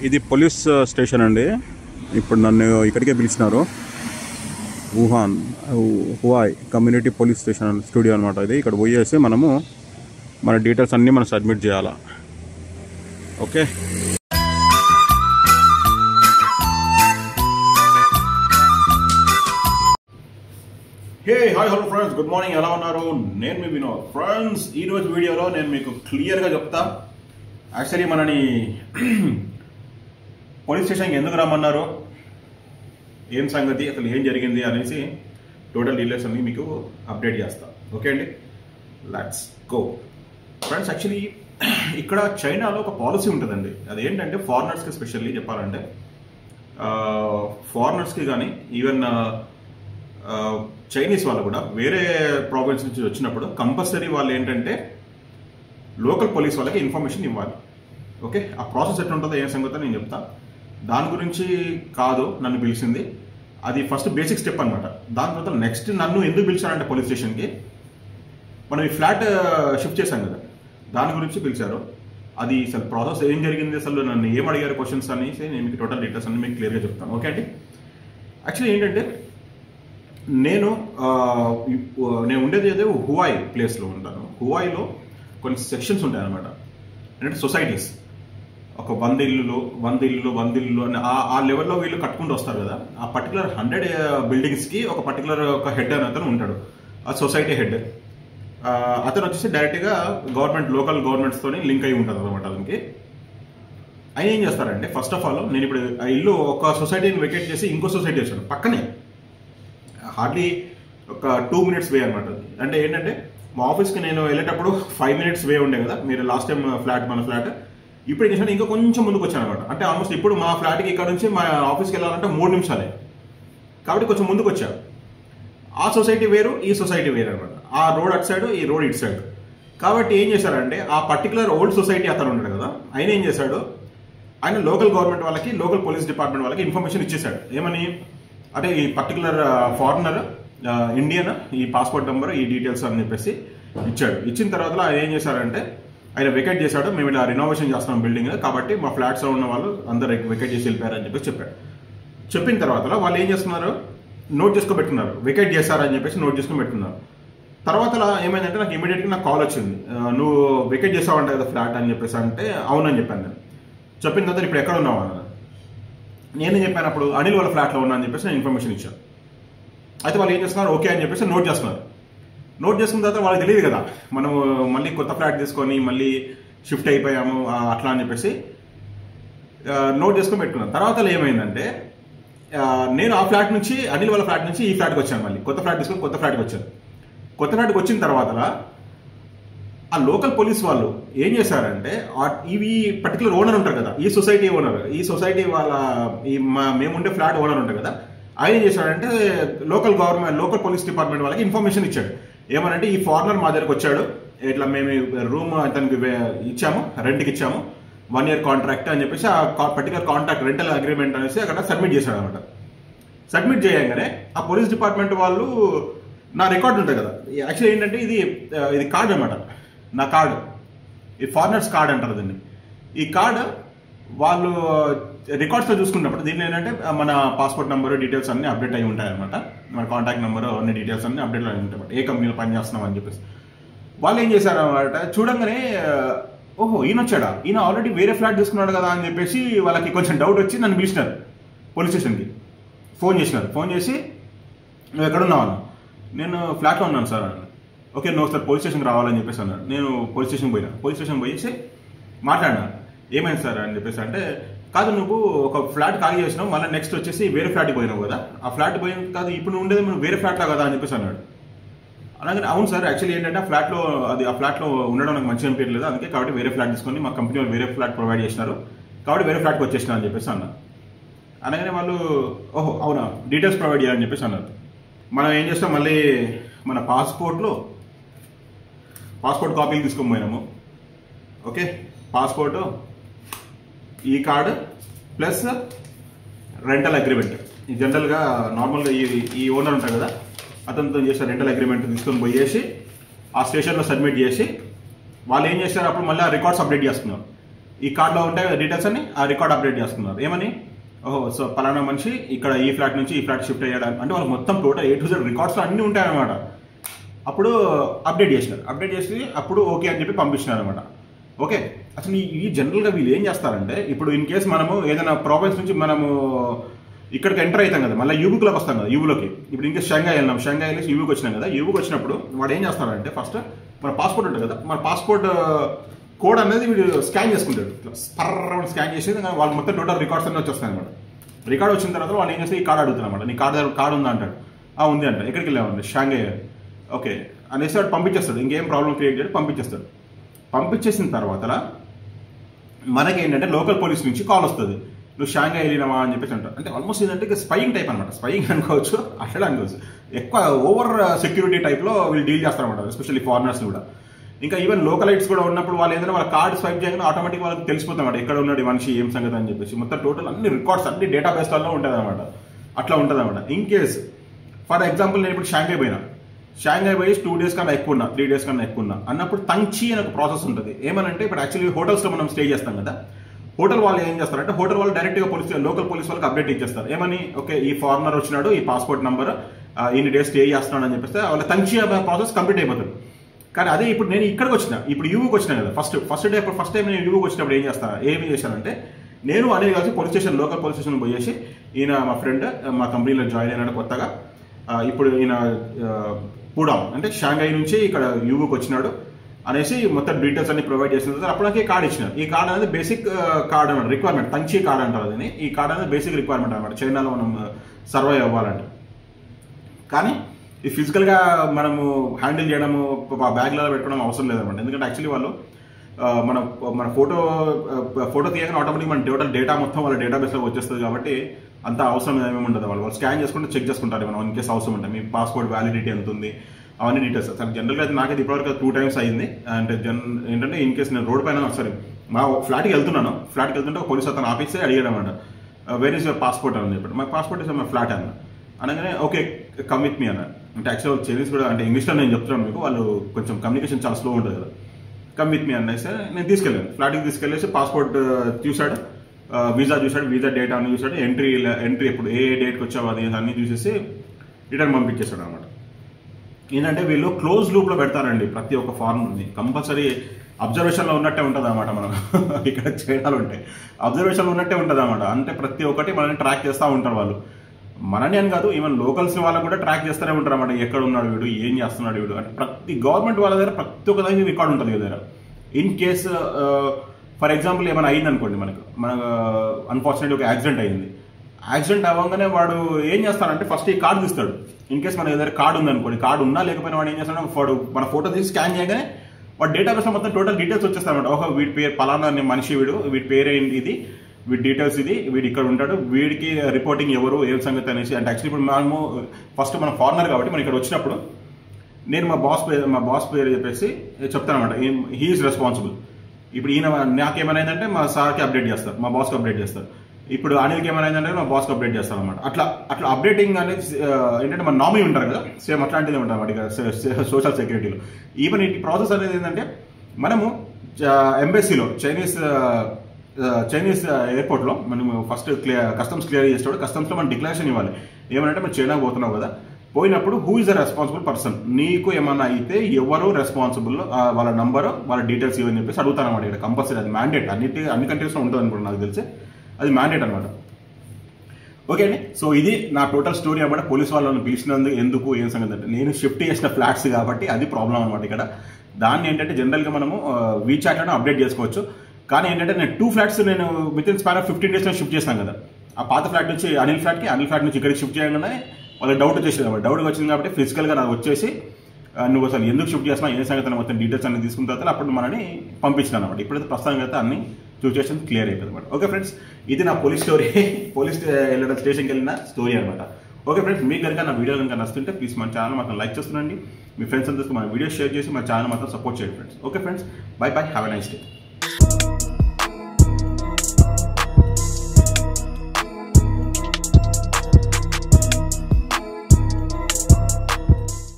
ఇది police station అండి ఇప్పుడు నన్ను ఇక్కడికే పిలిచినారు Wuhan Huawei community police station studio అనమాట ఇది ఇక్కడ పోయేసి మనము మన డీటెయిల్స్ అన్నీ మనం సబ్మిట్ చేయాలా okay hey hi hello friends good morning ఎలా ఉన్నారు నేను మీ వినోద్ ఫ్రెండ్స్ ఈ రోజు వీడియోలో నేను మీకు క్లియర్గా చెప్తా యాక్చువల్లీ మనని పోలీస్ స్టేషన్కి ఎందుకు రమ్మన్నారు ఏం సంగతి అసలు ఏం జరిగింది అనేసి టోటల్ డీటెయిల్స్ అన్ని మీకు అప్డేట్ చేస్తా ఓకే అండి లెట్స్ గో ఫ్రెండ్స్ యాక్చువల్లీ ఇక్కడ చైనాలో ఒక పాలసీ ఉంటుందండి అదేంటంటే ఫారినర్స్కి స్పెషల్లీ చెప్పాలంటే ఫారినర్స్కి కానీ ఈవెన్ చైనీస్ వాళ్ళు కూడా వేరే ప్రావిన్స్ నుంచి వచ్చినప్పుడు కంపల్సరీ వాళ్ళు ఏంటంటే లోకల్ పోలీస్ వాళ్ళకి ఇన్ఫర్మేషన్ ఇవ్వాలి ఓకే ఆ ప్రాసెస్ ఎట్లా ఉంటుందో ఏ సంగతో నేను చెప్తా దాని గురించి కాదు నన్ను పిలిచింది అది ఫస్ట్ బేసిక్ స్టెప్ అనమాట దాని తర్వాత నెక్స్ట్ నన్ను ఎందుకు పిలిచారంటే పోలీస్ స్టేషన్కి మనం ఈ ఫ్లాట్ షిఫ్ట్ చేశాం కదా దాని గురించి పిలిచారు అది అసలు ప్రాసెస్ ఏం జరిగింది అసలు నన్ను ఏం అడిగారు క్వశ్చన్స్ అనేసి నేను మీకు టోటల్ డీటెయిల్స్ అన్ని మీకు క్లియర్గా చెప్తాను ఓకే అండి యాక్చువల్లీ ఏంటంటే నేను ఆ, ఇప్పు- నేను ఉండేది ఏదో హువాయ్ ప్లేస్లో ఉంటాను హువాయిలో కొన్ని సెక్షన్స్ ఉంటాయి అనమాట అంటే సొసైటీస్ ఒక వంద ఇల్లులు వంద ఇల్లులు వంద ఇల్లులు అని ఆ ఆ లెవెల్లో వీళ్ళు కట్టుకుంటూ వస్తారు కదా ఆ పర్టికులర్ హండ్రెడ్ బిల్డింగ్స్కి ఒక పర్టికులర్ ఒక హెడ్ అని అతను ఉంటాడు ఆ సొసైటీ హెడ్ అతను వచ్చేసి డైరెక్ట్గా గవర్నమెంట్ లోకల్ గవర్నమెంట్స్తోని లింక్ అయి ఉంటుంది అనమాట అతనికి ఆయన ఏం చేస్తారంటే ఫస్ట్ ఆఫ్ ఆల్ నేను ఇప్పుడు ఆ ఇల్లు ఒక సొసైటీని వెకేట్ చేసి ఇంకో సొసైటీ వచ్చాను పక్కనే హార్డ్లీ ఒక టూ మినిట్స్ వే అనమాట అది అంటే ఏంటంటే మా ఆఫీస్కి నేను వెళ్ళేటప్పుడు ఫైవ్ మినిట్స్ వే ఉండే కదా మీరు లాస్ట్ టైం ఫ్లాట్ మన ఫ్లాట్ ఇప్పుడు ఏం చేశాను ఇంకా కొంచెం ముందుకు వచ్చాను అనమాట అంటే ఆల్మోస్ట్ ఇప్పుడు మా ఫ్లాట్కి ఇక్కడ నుంచి మా ఆఫీస్కి వెళ్ళాలంటే మూడు నిమిషాలే కాబట్టి కొంచెం ముందుకు వచ్చాను ఆ సొసైటీ వేరు ఈ సొసైటీ వేరు అనమాట ఆ రోడ్ అటు సైడ్ ఈ రోడ్ ఇటు సైడ్ కాబట్టి ఏం చేశారంటే ఆ పర్టికులర్ ఓల్డ్ సొసైటీ అతను ఉన్నాడు కదా ఆయన ఏం చేశాడు ఆయన లోకల్ గవర్నమెంట్ వాళ్ళకి లోకల్ పోలీస్ డిపార్ట్మెంట్ వాళ్ళకి ఇన్ఫర్మేషన్ ఇచ్చేశాడు ఏమని అంటే ఈ పర్టికులర్ ఫారినర్ ఇండియన్ ఈ పాస్పోర్ట్ నెంబర్ ఈ డీటెయిల్స్ అని చెప్పేసి ఇచ్చాడు ఇచ్చిన తర్వాత ఆయన ఏం చేశారంటే ఆయన వెకేట్ చేశాడు మేము ఇలా రినోవేషన్ చేస్తున్నాం బిల్డింగ్ కాబట్టి మా ఫ్లాట్స్లో ఉన్న వాళ్ళు అందరు వెకేట్ చేసి వెళ్ళిపోయారు అని చెప్పేసి చెప్పాడు చెప్పిన తర్వాత వాళ్ళు ఏం చేస్తున్నారు నోట్ చేసుకొని పెట్టుకున్నారు వెకేట్ చేశారని చెప్పేసి నోట్ చేసుకొని పెట్టుకున్నారు తర్వాత ఏమైందంటే నాకు ఇమీడియట్గా నాకు కాల్ వచ్చింది ఆ, నువ్వు వెకేట్ చేసావంట కదా ఫ్లాట్ అని చెప్పేసి అంటే అవునని చెప్పాను నేను చెప్పిన తర్వాత ఇప్పుడు ఎక్కడ ఉన్నావు అన్న నేనే చెప్పాను అప్పుడు అనిల్ వాళ్ళ ఫ్లాట్లో ఉన్నా అని చెప్పేసి నేను ఇన్ఫర్మేషన్ ఇచ్చాను అయితే వాళ్ళు ఏం చేస్తున్నారు ఓకే అని చెప్పేసి నోట్ చేస్తున్నారు నోట్ చేసుకున్న తర్వాత వాళ్ళకి తెలియదు కదా మనం మళ్ళీ కొత్త ఫ్లాట్ తీసుకొని మళ్ళీ షిఫ్ట్ అయిపోయాము ఆ, అట్లా అని చెప్పేసి ఆ, నోట్ చేసుకొని పెట్టుకున్నాను తర్వాత ఏమైందంటే ఆ, నేను ఆ ఫ్లాట్ నుంచి అనిల్ వాళ్ళ ఫ్లాట్ నుంచి ఈ ఫ్లాట్కి వచ్చాను మళ్ళీ కొత్త ఫ్లాట్ తీసుకొని కొత్త ఫ్లాట్కి వచ్చాను కొత్త ఫ్లాట్కి వచ్చిన తర్వాత ఆ లోకల్ పోలీస్ వాళ్ళు ఏం చేశారంటే ఆ- ఇవి పర్టికులర్ ఓనర్ ఉంటారు కదా ఈ సొసైటీ ఓనర్ ఈ సొసైటీ వాళ్ళ ఈ మా మేముండే ఫ్లాట్ ఓనర్ ఉంటారు కదా ఆయన ఏం చేశాడంటే local government local police department వాళ్ళకి ఇన్ఫర్మేషన్ ఇచ్చాడు ఏమనంటే ఈ ఫారినర్ మా దగ్గరకు వచ్చాడు ఇట్లా మేము రూమ్ అతనికి వే- ఇచ్చాము రెంట్కి ఇచ్చాము వన్ ఇయర్ కాంట్రాక్ట్ అని చెప్పేసి ఆ పర్టికులర్ కాంట్రాక్ట్ రెంటల్ అగ్రిమెంట్ అనేసి అక్కడ సబ్మిట్ చేశాడు అనమాట సబ్మిట్ చేయగానే ఆ పోలీస్ డిపార్ట్మెంట్ వాళ్ళు నా రికార్డు ఉంటుంది కదా యాక్చువల్లీ ఏంటంటే ఇది ఆ, ఇది కార్డ్ అనమాట నా కార్డు ఈ ఫారినర్స్ కార్డ్ అంటారు దీన్ని ఈ కార్డ్ వాళ్ళు రికార్డ్స్లో చూసుకున్నప్పుడు దీనిలో ఏంటంటే మన పాస్పోర్ట్ నెంబర్ డీటెయిల్స్ అన్ని అప్డేట్ అయి ఉంటాయి అనమాట మన కాంటాక్ట్ నెంబర్ అన్ని డీటెయిల్స్ అన్ని అప్డేట్ అయి ఉంటాయి అన్నమాట. ఏ కంపెనీలో పని చేస్తున్నాం అని చెప్పేసి వాళ్ళు ఏం చేశారు అనమాట చూడంగానే ఓహో ఈయన వచ్చాడా ఈయన ఆల్రెడీ వేరే ఫ్లాట్ తీసుకున్నాడు కదా అని చెప్పేసి వాళ్ళకి కొంచెం డౌట్ వచ్చి నన్ను పిలిచినారు పోలీస్ స్టేషన్కి ఫోన్ చేసినారు ఫోన్ చేసి నువ్వు ఎక్కడున్నావు అన్న నేను ఫ్లాట్లో ఉన్నాను సార్ అన్నాను ఓకే నువ్వు ఒకసారి పోలీస్ స్టేషన్కి రావాలని చెప్పేసి అన్నాడు నేను పోలీస్ స్టేషన్కి పోయినా పోలీస్ స్టేషన్ పోయేసి మాట్లాడినా ఏమైంది సార్ అని చెప్పేసి అంటే కాదు నువ్వు ఒక ఫ్లాట్ ఖాళీ చేసినావు మళ్ళీ నెక్స్ట్ వచ్చేసి వేరే ఫ్లాట్కి పోయినావు కదా ఆ ఫ్లాట్ పోయిన కాదు ఇప్పుడు నువ్వు ఉండేది మనం వేరే ఫ్లాట్లో కదా అని చెప్పేసి అన్నాడు అలాగే అవును సార్ యాక్చువల్లీ ఏంటంటే ఆ ఫ్లాట్లో అది ఆ ఫ్లాట్లో ఉండడం నాకు మంచిగా అనిపించలేదు అందుకే కాబట్టి వేరే ఫ్లాట్ తీసుకొని మా కంపెనీ వాళ్ళు వేరే ఫ్లాట్ ప్రొవైడ్ చేసినారు కాబట్టి వేరే ఫ్లాట్కి వచ్చేసిన అని చెప్పేసి అన్నారు అనగానే వాళ్ళు ఓహో అవునా డీటెయిల్స్ ప్రొవైడ్ చేయాలని చెప్పేసి అన్నారు మనం ఏం చేస్తాం మళ్ళీ మన పాస్పోర్ట్లో పాస్పోర్ట్ కాపీలు తీసుకొని పోయినాము ఓకే పాస్పోర్ట్ ఈ కార్డు ప్లస్ రెంటల్ అగ్రిమెంట్ ఈ జనరల్గా నార్మల్గా ఈ ఈ ఓనర్ ఉంటారు కదా అతనితో చేసిన రెంటల్ అగ్రిమెంట్ తీసుకొని పోయేసి ఆ స్టేషన్లో సబ్మిట్ చేసి వాళ్ళు ఏం చేశారు అప్పుడు మళ్ళీ రికార్డ్స్ అప్డేట్ చేస్తున్నారు ఈ కార్డులో ఉంటే డీటెయిల్స్ అని ఆ రికార్డ్ అప్డేట్ చేస్తున్నారు ఏమని ఓహో సో పలానా మనిషి ఇక్కడ ఈ ఫ్లాట్ నుంచి ఈ ఫ్లాట్ షిఫ్ట్ అయ్యాడు అంటే వాళ్ళు మొత్తం total A to Z records అన్నీ ఉంటాయన్నమాట అప్పుడు అప్డేట్ చేసినారు అప్డేట్ చేసి అప్పుడు ఓకే అని చెప్పి పంపించినారు అనమాట ఓకే అసలు ఈ- ఈ జనరల్గా వీళ్ళు ఏం చేస్తారంటే ఇప్పుడు ఇన్ కేస్ మనము ఏదైనా ప్రావిన్స్ నుంచి మనము ఇక్కడికి ఎంటర్ అవుతాం కదా మళ్ళీ యూబుక్లోకి వస్తాం కదా యూబులోకి ఇప్పుడు ఇంకా షంఘాయి వెళ్ళినాం షంఘాయి వెళ్ళి యూబుకి వచ్చినాం కదా యూబుకి వచ్చినప్పుడు వాడు ఏం చేస్తాడంటే ఫస్ట్ మన పాస్పోర్ట్ ఉంటుంది కదా మన పాస్పోర్ట్ కోడ్ అనేది వీడు స్కాన్ చేసుకుంటాడు ఇట్లా స్పర్ర స్కాన్ చేసి వాళ్ళు మొత్తం టోటల్ రికార్డ్స్ అన్నీ వచ్చేస్తాయి అనమాట రికార్డ్ వచ్చిన తర్వాత వాళ్ళు ఏం చేస్తే ఈ కార్డ్ అడుగుతున్నమాట నీ కార్డ్ కార్డు ఉందా అంటాడు ఆ ఉంది అంట ఎక్కడికి వెళ్ళామండి షాంఘై ఓకే అనేసి వాడు పంపించేస్తాడు ఇంకేం ప్రాబ్లం క్రియేట్ చేయడు పంపించేస్తాడు పంపించేసిన తర్వాత మనకి ఏంటంటే లోకల్ పోలీస్ నుంచి కాల్ వస్తుంది నువ్వు షాంఘై వెళ్ళినావా అని చెప్పేసి అంటారు అంటే ఆల్మోస్ట్ ఏంటంటే స్పైయింగ్ టైప్ అనమాట స్పైయింగ్ అనుకోవచ్చు అట్లా అనుకోవచ్చు ఎక్కువ ఓవర్ సెక్యూరిటీ టైప్లో వీళ్ళు డీల్ చేస్తారన్నమాట ఎస్పెషల్లీ ఫారినర్స్ కూడా ఇంకా ఈవెన్ లోకలైట్స్ కూడా ఉన్నప్పుడు వాళ్ళు ఏంటంటే వాళ్ళ కార్డ్ స్వైప్ చేయగానే ఆటోమేటిక్ వాళ్ళకి తెలిసిపోతాం ఎక్కడ ఉన్నాడు ఈ మనిషి ఏం సంగతి అని చెప్పేసి మొత్తం టోటల్ అన్ని రికార్డ్స్ అన్ని డేటా బేస్లలో ఉంటుంది అనమాట అట్లా ఉంటుంది అనమాట ఇన్ కేస్ ఫర్ ఎగ్జాంపుల్ నేను ఇప్పుడు షాంఘై పోయినా షాంఘై పోయి టూ డేస్ కన్నా ఎక్కువ ఉన్నా త్రీ డేస్ కన్నా ఎక్కువ ఉన్నా అన్నప్పుడు తంచి అని ఒక ప్రాసెస్ ఉంటుంది ఏమనంటే ఇప్పుడు యాక్చువల్లీ హోటల్స్లో మనం స్టే చేస్తాం కదా హోటల్ వాళ్ళు ఏం చేస్తారంటే హోటల్ వాళ్ళు డైరెక్ట్గా పోలీస్ లోకల్ పోలీస్ వాళ్ళకి అప్డేట్ ఇచ్చేస్తారు ఏమని ఓకే ఈ ఫారినర్ వచ్చినాడు ఈ పాస్పోర్ట్ నంబర్ ఇన్ని డేస్ స్టే చేస్తున్నాడు అని చెప్పేస్తే వాళ్ళ తంచి ప్రాసెస్ కంప్లీట్ అయిపోతుంది కానీ అదే ఇప్పుడు నేను ఇక్కడికి వచ్చిన ఇప్పుడు యూకి వచ్చినా కదా first first day first time నేను యూకి వచ్చినప్పుడు ఏం చేస్తాను ఏమి చేశానంటే నేను అనేది కలిసి police station local police station పోయేసి ఈయన మా ఫ్రెండ్ మా కంపెనీలో జాయిన్ అయినాడు కొత్తగా ఆ, ఇప్పుడు ఈయన ఆ, పూడాం అంటే షాంఘై నుంచి ఇక్కడ యూకి వచ్చినాడు అనేసి మొత్తం డీటెయిల్స్ అన్ని ప్రొవైడ్ చేసిన తర్వాత అప్పుడు నాకు ఈ కార్డ్ ఇచ్చినారు ఈ కార్డ్ అనేది బేసిక్ కార్డ్ అనమాట రిక్వైర్మెంట్ తంచి కార్డ్ అంటారు అదని ఈ కార్డ్ అనేది బేసిక్ రిక్వైర్మెంట్ అనమాట చైనాలో మనం సర్వైవ్ అవ్వాలంటే కానీ ఈ ఫిజికల్గా మనము హ్యాండిల్ చేయడము బ్యాగ్లలో పెట్టుకోవడం అవసరం లేదన్నమాట ఎందుకంటే యాక్చువల్లీ వాళ్ళు ఆ, మన మన ఫోటో ఫోటో తీయగానే ఆటోమేటిక్ మన టోటల్ డేటా మొత్తం వాళ్ళ డేటాబేస్లో వచ్చేస్తుంది కాబట్టి అంత అవసరం ఏమేమి ఉండదు వాళ్ళు వాళ్ళు స్కాన్ చేసుకుంటే చెక్ చేసుకుంటారు మనం ఇన్ కేసు అవసరం ఉంటుంది మీ పాస్పోర్ట్ వ్యాలిడిటీ ఎంత ఉంది అవన్నీ డీటెయిల్స్ అసలు జనరల్గా అయితే నాకైతే ఇప్పటివరకు టూ టైమ్స్ అయింది అంటే జన్ ఏంటంటే ఇన్ కేసు నేను రోడ్ పైన సరే మా ఫ్లాట్కి వెళ్తున్నాను ఫ్లాట్కి వెళ్తుంటే ఒక పోలీస్ అతను ఆఫీసే అడిగాడు అనమాట వేర్ ఇస్ యువర్ పాస్పోర్ట్ అని చెప్పాడు మా పాస్పోర్ట్ ఇస్ మై ఫ్లాట్ అన్న అనగానే ఓకే కమ్ విత్ మీ అన్న అంటే యాక్చువల్ చైనీస్ కూడా అంటే ఇంగ్లీష్లో నేను చెప్తున్నాను మీకు వాళ్ళు కొంచెం కమ్యూనికేషన్ చాలా స్లో ఉంటుంది కదా కమ్ విత్ మీ అన్న సరే నేను తీసుకెళ్ళాను ఫ్లాట్కి తీసుకెళ్ళేసి పాస్పోర్ట్ చూశాడు వీసా చూశాడు వీసా డేట్ అన్ని చూశాడు ఎంట్రీ ఎంట్రీ ఎప్పుడు ఏ డేట్కి వచ్చావు అది ఇది అన్ని చూసేసి రిటర్న్ పంపించేశాడు అనమాట ఏంటంటే వీళ్ళు క్లోజ్ లూప్ లో పెడతారండి ప్రతి ఒక్క ఫార్మ్ కంపల్సరీ అబ్జర్వేషన్ లో ఉన్నట్టే ఉంటుంది అనమాట మనం ఇక్కడ చైనాలో ఉంటే అబ్జర్వేషన్ లో ఉన్నట్టే ఉంటుంది అనమాట అంటే ప్రతి ఒక్కటి మనల్ని ట్రాక్ చేస్తూ ఉంటారు వాళ్ళు మనని అని కాదు ఈవెన్ లోకల్స్ వాళ్ళని కూడా ట్రాక్ చేస్తూనే ఉంటారు అనమాట ఎక్కడ ఉన్నాడు వీడు ఏం చేస్తున్నాడు వీడు అంటే ప్రతి గవర్నమెంట్ వాళ్ళ దగ్గర ప్రతి ఒక్క దానికి రికార్డ్ ఉంటుంది వీళ్ళ దగ్గర ఇన్ కేస్ ఫర్ ఎగ్జాంపుల్ ఏమైనా అయింది అనుకోండి మనకు మన అన్ఫార్చునేట్లీ ఒక యాక్సిడెంట్ అయింది యాక్సిడెంట్ అవ్వగానే వాడు ఏం చేస్తాడంటే ఫస్ట్ ఈ కార్డు తీస్తాడు ఇన్ కేస్ మన దగ్గర కార్డు ఉందనుకోండి కార్డు ఉన్నా లేకపోయినా వాడు ఏం చేస్తాడు వాడు మన ఫోటో తీసి స్కాన్ చేయగానే వాడు డేటాబేస్ లో మొత్తం టోటల్ డీటెయిల్స్ వచ్చేస్తాడు ఓహో వీడి పేరు పలానా అనే మనిషి వీడు వీడి పేరు ఏంటి ఇది వీడి డీటెయిల్స్ ఇది వీడు ఇక్కడ ఉంటాడు వీడికి రిపోర్టింగ్ ఎవరు ఏం సంగతి అనేసి అంటే యాక్చువల్లీ ఇప్పుడు మనము ఫస్ట్ మనం ఫారినర్ కాబట్టి మనం ఇక్కడ వచ్చినప్పుడు నేను మా బాస్ పేరు మా బాస్ పేరు చెప్పేసి చెప్తాను అనమాట హీఈస్ రెస్పాన్సిబుల్ ఇప్పుడు ఈయన నాకేమైనా అయిందంటే మా సార్కి అప్డేట్ చేస్తారు మా బాస్కి అప్డేట్ చేస్తారు ఇప్పుడు అనిల్కి ఏమైనా అయిందంటే మా బాస్కి అప్డేట్ చేస్తారు అనమాట అట్లా అట్లా అప్డేటింగ్ అనేది ఆ, ఏంటంటే మన నామీ ఉంటారు కదా సేమ్ అట్లాంటిది ఉంటుంది అనమాట ఇక సోషల్ సెక్యూరిటీలో ఈవెన్ ఈ ప్రాసెస్ అనేది ఏంటంటే మనము ఎంబెసీలో చైనీస్ చైనీస్ ఎయిర్పోర్ట్లో మనం ఫస్ట్ క్లియర్ కస్టమ్స్ క్లియర్ చేసేటప్పుడు కస్టమ్స్లో మనం డిక్లరేషన్ ఇవ్వాలి ఏమంటే మనం చైనా పోతున్నావు కదా పోయినప్పుడు who is the responsible person నీకు ఏమన్నా అయితే ఎవరు రెస్పాన్సిబుల్ వాళ్ళ నంబర్ వాళ్ళ డీటెయిల్స్ ఇవని చెప్పేసి అడుగుతాను అనమాట ఇక్కడ కంపల్సరీ అది మ్యాండేట్ అన్నిటి అన్ని కంట్రీస్లో ఉంటుంది అనుకుంటున్నాను నాకు తెలిసి అది మ్యాండేట్ అనమాట ఓకే అండి సో ఇది నా టోటల్ స్టోరీ అనమాట పోలీస్ వాళ్ళని పిలిచినందుకు ఎందుకు ఏం సంగతి అంటే నేను షిఫ్ట్ చేసిన ఫ్లాట్స్ కాబట్టి అది ప్రాబ్లం అనమాట ఇక్కడ దాన్ని ఏంటంటే జనరల్గా మనము వీచాట్లను అప్డేట్ చేసుకోవచ్చు కానీ ఏంటంటే నేను టూ ఫ్లాట్స్ నేను with in span of fifteen డేస్లో షిఫ్ట్ చేస్తాను కదా ఆ పాత ఫ్లాట్ నుంచి అనిల్ ఫ్లాట్కి అనిల్ ఫ్లాట్ నుంచి ఇక్కడికి షిఫ్ట్ చేయగానే వాళ్ళకి డౌట్ వచ్చేసింది అనమాట డౌట్ వచ్చింది కాబట్టి ఫిజికల్గా నాకు వచ్చేసి ఆ, నువ్వు అసలు ఎందుకు షిఫ్ట్ చేస్తున్నావు ఏ సంగతి అని మొత్తం డీటెయిల్స్ అన్ని తీసుకున్న తర్వాత అప్పుడు మనని పంపించిన అనమాట ఇప్పుడైతే ప్రస్తుతానికి అయితే అన్ని సిచ్యువేషన్ క్లియర్ అయిపోయింది అనమాట ఓకే ఫ్రెండ్స్ ఇది నా పోలీస్ స్టోరీ పోలీస్ వెళ్ళడం స్టేషన్కి వెళ్ళిన స్టోరీ అనమాట ఓకే ఫ్రెండ్స్ మీకు కనుక నా వీడియో కనుక నచ్చుతుంటే ప్లీజ్ మన ఛానల్ మాత్రం లైక్ చేస్తుండండి మీ ఫ్రెండ్స్ అందరికీ మన వీడియో షేర్ చేసి మన ఛానల్ మాత్రం సపోర్ట్ చేయండి friends okay friends bye bye have a nice day